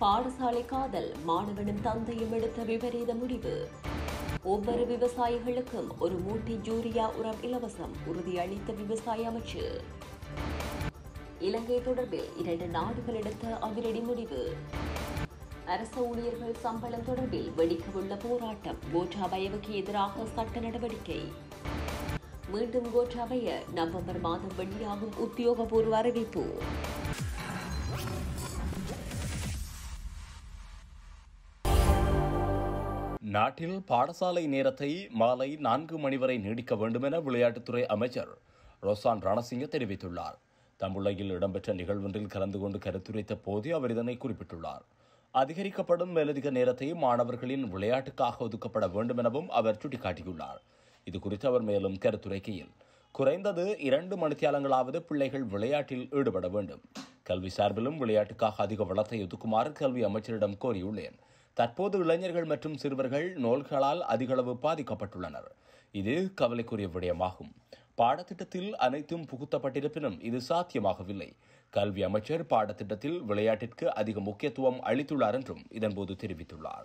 பாடசாலை காதல் மாணவனும் தந்தையும் எடுத்த விபரீத முடிவு ஒவ்வொரு விவசாயிகளுக்கும் ஒரு மூட்டை ஜூரியா உரம் இலவசம் உறுதியளித்த விவசாய அமைச்சு இலங்கை தொடர்பில் இரண்டு நாடுகள் எடுத்த அதிரடி முடிவு அரசு ஊழியர்கள் சம்பளம் தொடர்பில் வெடிக்கவுள்ள போராட்டம் கோட்டாபயவுக்கு எதிராக சட்ட நடவடிக்கை மீண்டும் கோட்டாபய நவம்பர் மாதம் வெளியாகும் உத்தியோகபூர்வ அறிவிப்பு நாட்டில் பாடசாலை நேரத்தை மாலை நான்கு மணி வரை நீடிக்க வேண்டும் என விளையாட்டுத்துறை அமைச்சர் ரோசான் ரணசிங்க தெரிவித்துள்ளார் தம்புள்ளையில் இடம்பெற்ற நிகழ்வொன்றில் கலந்து கொண்டு கருத்துரைத்த போதே அவர் இதனை குறிப்பிட்டுள்ளார் அதிகரிக்கப்படும் மேலதிக நேரத்தை மாணவர்களின் விளையாட்டுக்காக ஒதுக்கப்பட வேண்டும் எனவும் அவர் சுட்டிக்காட்டியுள்ளார் இது குறித்து அவர் மேலும் கருத்துரைக்கையில் குறைந்தது இரண்டு மணித்தியாலங்களாவது பிள்ளைகள் விளையாட்டில் ஈடுபட வேண்டும் கல்வி சார்பிலும் விளையாட்டுக்காக அதிக வளத்தை ஒதுக்குமாறு கல்வி அமைச்சரிடம் கோரியுள்ளேன் தற்போது இளைஞர்கள் மற்றும் சிறுவர்கள் நோய்களால் அதிகளவு பாதிக்கப்பட்டுள்ளனர் இது கவலைக்குரிய விடயமாகும் பாடத்திட்டத்தில் அனைத்தும் புகுத்தப்பட்டிருப்பினும் இது சாத்தியமாகவில்லை கல்வி அமைச்சர் பாடத்திட்டத்தில் விளையாட்டிற்கு அதிக முக்கியத்துவம் அளித்துள்ளார் என்றும் இதன்போது தெரிவித்துள்ளார்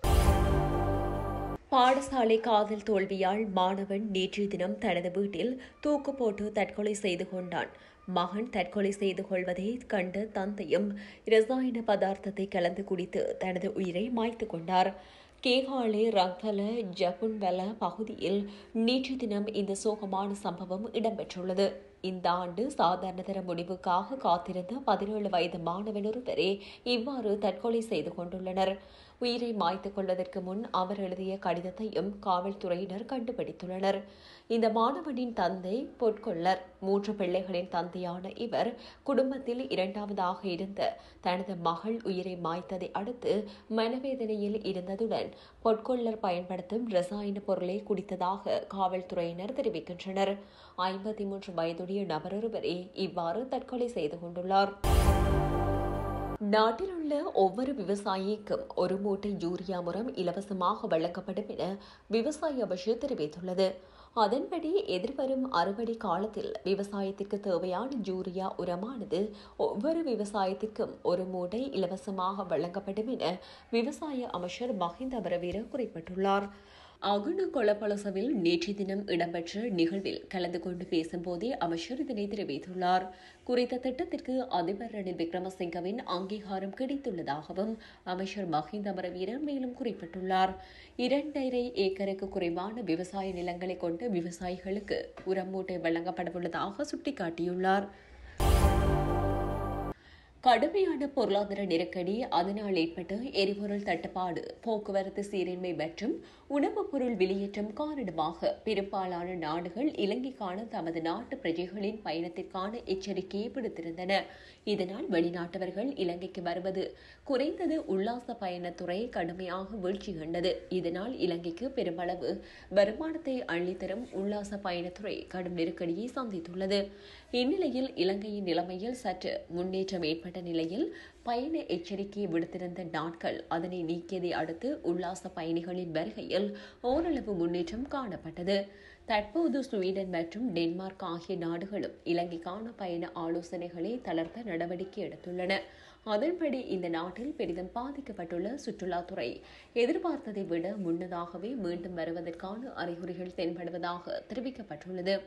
பாடசாலை காதல் தோல்வியால் மாணவன் நேற்றைய தினம் தனது வீட்டில் தூக்கு போட்டு தற்கொலை செய்து கொண்டான் மகன் தற்கொலை செய்து கொள்வதை கண்ட தந்தையும் ரசாயன பதார்த்தத்தை கலந்து குடித்து தனது உயிரை மாய்த்து கொண்டார் கேகாலே ரங்கல ஜகுன்வல பகுதியில் நேற்று தினம் இந்த சோகமான சம்பவம் இடம்பெற்றுள்ளது இந்த ஆண்டு சாதாரணதர முடிவுக்காக காத்திருந்த பதினேழு வயது மாணவன் ஒருவரே இவ்வாறு தற்கொலை செய்து கொண்டுள்ளனர் உயிரை மாய்த்துக் கொள்வதற்கு முன் அவர் எழுதிய கடிதத்தையும் காவல்துறையினர் கண்டுபிடித்துள்ளனர் இந்த மாணவனின் தந்தை பொற்கொள்ளர் மூன்று பிள்ளைகளின் தந்தையான இவர் குடும்பத்தில் இரண்டாவதாக இருந்த தனது மகள் உயிரை மாய்த்ததை அடுத்து மனவேதனையில் இருந்ததுடன் பொற்கொள்ளர் பயன்படுத்தும் ரசாயன பொருளை குடித்ததாக காவல்துறையினர் தெரிவிக்கின்றனர் ஐம்பத்தி மூன்று வயதுடைய நபரொருவரே இவ்வாறு தற்கொலை செய்து கொண்டுள்ளார் நாட்டில் உள்ள ஒவ்வொரு விவசாயிக்கும் ஒரு மூட்டை யூரியா உரம் இலவசமாக வழங்கப்படும் என விவசாய அமைச்சர் தெரிவித்துள்ளது அதன்படி எதிர்வரும் அறுவடை காலத்தில் விவசாயத்திற்கு தேவையான யூரியா உரமானது ஒவ்வொரு விவசாயத்திற்கும் ஒரு மூட்டை இலவசமாக வழங்கப்படும் என விவசாய அமைச்சர் மஹிந்த அமரவீர குறிப்பிட்டுள்ளார் அகுண கொலப்பலசவில் நேற்று தினம் இடம்பெற்ற நிகழ்வில் கலந்து கொண்டு பேசும்போதே அமைச்சர் இதனை தெரிவித்துள்ளார் குறித்த திட்டத்திற்கு அதிபர் ரணில் விக்ரமசிங்கவின் அங்கீகாரம் கிடைத்துள்ளதாகவும் அமைச்சர் மஹிந்த அமரவீரர் மேலும் குறிப்பிட்டுள்ளார் இரண்டரை ஏக்கருக்கு குறைவான விவசாய நிலங்களை கொண்ட விவசாயிகளுக்கு உரம் மூட்டை வழங்கப்படவுள்ளதாக சுட்டிக்காட்டியுள்ளார் கடுமையான பொருளாதார நெருக்கடி அதனால் ஏற்பட்ட எரிபொருள் தட்டுப்பாடு போக்குவரத்து சீரின்மை மற்றும் உணவுப் பொருள் வெளியேற்றம் காரணமாக பெரும்பாலான நாடுகள் இலங்கைக்கான தமது நாட்டு பிரஜைகளின் பயணத்திற்கான எச்சரிக்கையை விடுத்திருந்தன இதனால் வெளிநாட்டவர்கள் இலங்கைக்கு வருவது குறைந்தது உல்லாச பயணத்துறை கடுமையாக வீழ்ச்சி கண்டது இதனால் இலங்கைக்கு பெருமளவு வருமானத்தை அள்ளித்தரும் உல்லாச பயணத்துறை கடும் நெருக்கடியை சந்தித்துள்ளது இந்நிலையில் இலங்கையின் நிலைமையில் சற்று முன்னேற்றம் ஏற்பட்ட ஏற்பட்ட நிலையில் பயண எச்சரிக்கையை விடுத்திருந்த நாட்கள் அதனை நீக்கியதை அடுத்து உல்லாச பயணிகளின் வருகையில் ஓரளவு முன்னேற்றம் காணப்பட்டது தற்போது ஸ்வீடன் மற்றும் டென்மார்க் ஆகிய நாடுகளும் இலங்கைக்கான பயண ஆலோசனைகளை தளர்த்த நடவடிக்கை எடுத்துள்ளன அதன்படி இந்த நாட்டில் பெரிதும் பாதிக்கப்பட்டுள்ள சுற்றுலாத்துறை எதிர்பார்த்ததை விட முன்னதாகவே மீண்டும் வருவதற்கான அறிகுறிகள் தென்படுவதாக தெரிவிக்கப்பட்டுள்ளது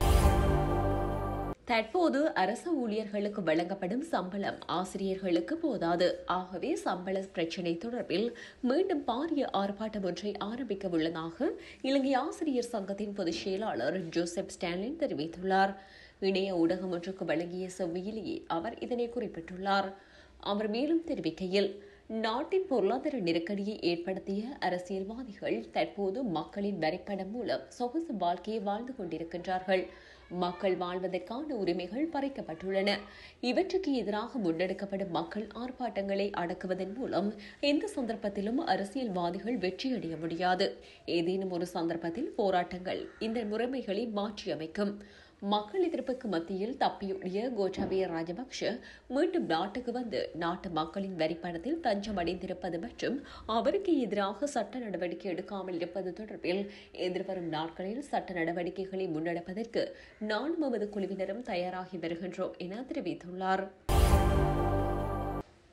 தற்போது அரசு ஊழியர்களுக்கு வழங்கப்படும் சம்பளம் ஆசிரியர்களுக்கு போதாது ஆகவே சம்பள பிரச்சினை தொடர்பில் மீண்டும் பாரிய ஆர்ப்பாட்டம் ஒன்றை ஆரம்பிக்க உள்ளதாக இலங்கை ஆசிரியர் சங்கத்தின் பொதுச் செயலாளர் ஜோசப் ஸ்டாலின் தெரிவித்துள்ளார் இணைய ஊடகம் ஒன்றுக்கு வழங்கிய செவ்வியிலேயே அவர் இதனை குறிப்பிட்டுள்ளார் அவர் மேலும் தெரிவிக்கையில் நாட்டின் பொருளாதார நெருக்கடியை ஏற்படுத்திய அரசியல்வாதிகள் தற்போது மக்களின் வரிப்பணம் மூலம் சொகுசு வாழ்க்கையை வாழ்ந்து கொண்டிருக்கின்றார்கள் மக்கள் வாழ்வதற்கான உரிமைகள் பறிக்கப்பட்டுள்ளன இவற்றுக்கு எதிராக முன்னெடுக்கப்படும் மக்கள் ஆர்ப்பாட்டங்களை அடக்குவதன் மூலம் எந்த சந்தர்ப்பத்திலும் அரசியல்வாதிகள் வெற்றியடைய முடியாது ஏதேனும் ஒரு சந்தர்ப்பத்தில் போராட்டங்கள் இந்த முறைமைகளை மாற்றியமைக்கும் மக்கள் எதிர்ப்புக்கு மத்தியில் தப்பியோடிய கோட்டாபய ராஜபக்ஷ மீண்டும் நாட்டுக்கு வந்து நாட்டு மக்களின் வரிப்பணத்தில் தஞ்சம் அடைந்திருப்பது மற்றும் அவருக்கு எதிராக சட்ட நடவடிக்கை எடுக்காமல் இருப்பது தொடர்பில் எதிர்வரும் நாட்களில் சட்ட நடவடிக்கைகளை முன்னெடுப்பதற்கு நானும் நமது குழுவினரும் தயாராகி வருகின்றோம் என தெரிவித்துள்ளார்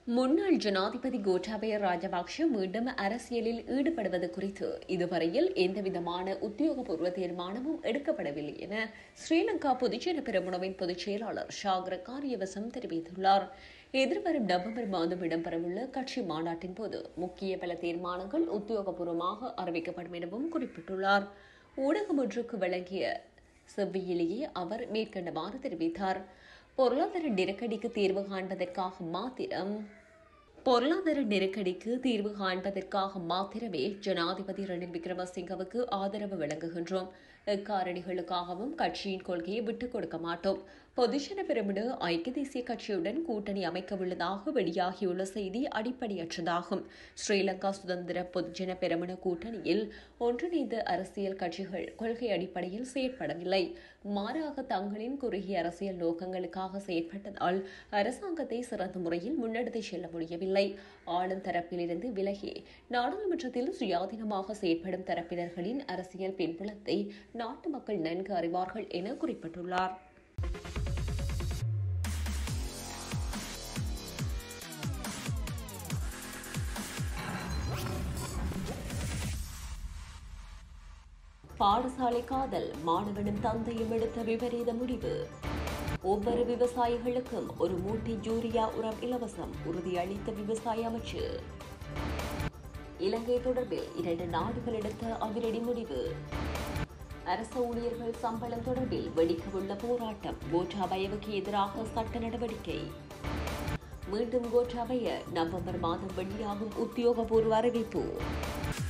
முன்னாள் ஜனாதிபதி கோட்டாபய ராஜபக்ஷ மீண்டும் அரசியலில் ஈடுபடுவது குறித்து இதுவரையில் எந்தவிதமான உத்தியோகபூர்வ தீர்மானமும் எடுக்கப்படவில்லை என ஸ்ரீலங்கா பொதுஜன பெருமுனவின் பொதுச் செயலாளர் ஷாகர காரியவசம் தெரிவித்துள்ளார் எதிர்வரும் நவம்பர் மாதம் இடம்பெறவுள்ள கட்சி மாநாட்டின் போது முக்கிய பல தீர்மானங்கள் உத்தியோகபூர்வமாக அறிவிக்கப்படும் எனவும் குறிப்பிட்டுள்ளார் ஊடகம் ஒன்றுக்கு வழங்கிய செவ்வியிலேயே அவர் மேற்கண்டவாறு தெரிவித்தார் பொருளாதார நெருக்கடிக்கு தீர்வு காண்பதற்காக மாத்திரம் பொருளாதார நெருக்கடிக்கு தீர்வு காண்பதற்காக மாத்திரமே ஜனாதிபதி ரணில் விக்ரமசிங்கவுக்கு ஆதரவு வழங்குகின்றோம் எக்காரணிகளுக்காகவும் கட்சியின் கொள்கையை விட்டுக் கொடுக்க மாட்டோம் பொதுஜன பெருமிடு ஐக்கிய தேசிய கட்சியுடன் கூட்டணி அமைக்க உள்ளதாக வெளியாகியுள்ள செய்தி அடிப்படையற்றதாகும் ஸ்ரீலங்கா சுதந்திர பொதுஜன பெருமிட கூட்டணியில் ஒன்றிணைந்த அரசியல் கட்சிகள் கொள்கை அடிப்படையில் செயற்படவில்லை மாறாக தங்களின் குறுகிய அரசியல் நோக்கங்களுக்காக செயற்பட்டதால் அரசாங்கத்தை சிறந்த முறையில் முன்னெடுத்து செல்ல முடியவில்லை ஆளும் தரப்பிலிருந்து விலகி நாடாளுமன்றத்தில் சுயாதீனமாக செயற்படும் தரப்பினர்களின் அரசியல் பின்புலத்தை நாட்டு மக்கள் நன்கு அறிவார்கள் என குறிப்பிட்டுள்ளார் பாடசாலை காதல் மாணவனும் தந்தையும் எடுத்த விபரீத முடிவு ஒவ்வொரு விவசாயிகளுக்கும் ஒரு மூட்டை யூரியா உரம் இலவசம் உறுதியளித்த விவசாய அமைச்சு இலங்கை தொடர்பில் இரண்டு நாடுகள் எடுத்த அதிரடி முடிவு அரசு ஊழியர்கள் சம்பளம் தொடர்பில் வெடிக்கவுள்ள போராட்டம் கோட்டாபயவுக்கு எதிராக சட்ட நடவடிக்கை மீண்டும் கோட்டாபய நவம்பர் மாதம் வெளியாகும் உத்தியோகபூர்வ அறிவிப்பு